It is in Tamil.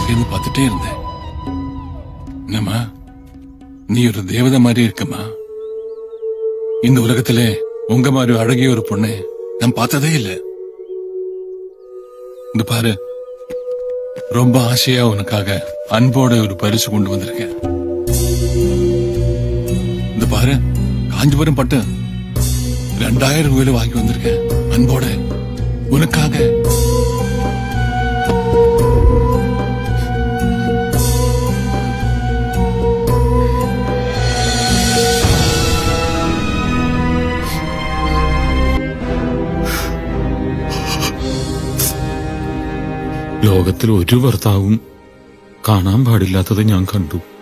அங்கிருந்து பார்த்துட்டே இருந்தேன் என்னம்மா நீ ஒரு தேவதை மாதிரி இருக்கம்மா இந்த உலகத்திலே உங்க மாதிரி அழகிய ஒரு பொண்ணு நான் பார்த்ததே இல்ல இந்த பாரு ரொம்ப ஆசையா உனக்காக அன்போட ஒரு பரிசு கொண்டு வந்திருக்கேன் இந்த பாரு காஞ்சிபுரம் பட்டு ரெண்டாயிரம் ரூபாயில வாங்கி வந்திருக்கேன் அன்போட உனக்காக ലോകത്തിൽ ഒരു ഭർത്താവും കാണാൻ പാടില്ലാത്തത് ഞാൻ കണ്ടു